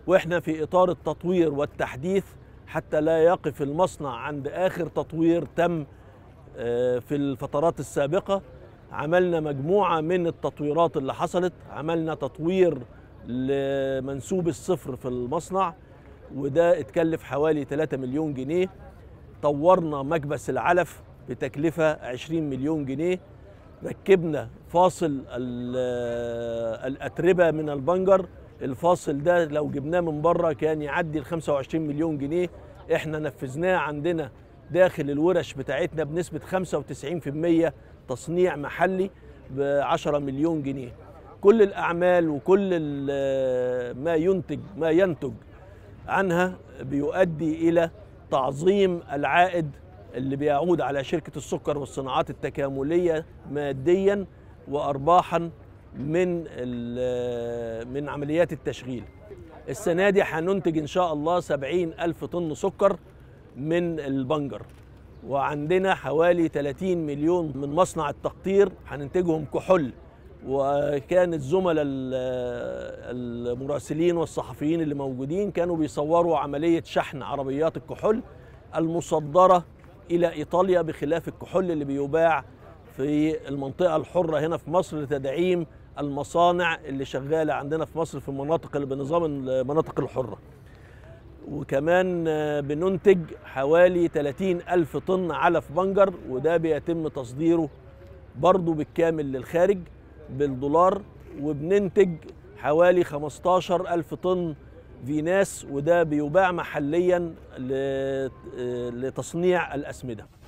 واحنا في اطار التطوير والتحديث حتى لا يقف المصنع عند اخر تطوير تم في الفترات السابقه عملنا مجموعه من التطويرات اللي حصلت عملنا تطوير لمنسوب الصفر في المصنع وده اتكلف حوالي 3 مليون جنيه طورنا مكبس العلف بتكلفة 20 مليون جنيه ركبنا فاصل الأتربة من البنجر الفاصل ده لو جبناه من بره كان يعدي ال 25 مليون جنيه احنا نفذناه عندنا داخل الورش بتاعتنا بنسبة 95% تصنيع محلي ب 10 مليون جنيه كل الأعمال وكل ما ينتج ما ينتج عنها بيؤدي إلى تعظيم العائد اللي بيعود على شركة السكر والصناعات التكاملية ماديا وأرباحا من من عمليات التشغيل السنة دي هننتج إن شاء الله سبعين ألف طن سكر من البنجر وعندنا حوالي 30 مليون من مصنع التقطير هننتجهم كحول وكان الزملاء المراسلين والصحفيين اللي موجودين كانوا بيصوروا عملية شحن عربيات الكحول المصدرة إلى إيطاليا بخلاف الكحول اللي بيباع في المنطقة الحرة هنا في مصر لتدعيم المصانع اللي شغالة عندنا في مصر في المناطق اللي بنظام المناطق الحرة وكمان بننتج حوالي 30 ألف طن علف بنجر وده بيتم تصديره برضو بالكامل للخارج بالدولار وبننتج حوالي 15 ألف طن فيناس وده بيباع محليا لتصنيع الأسمدة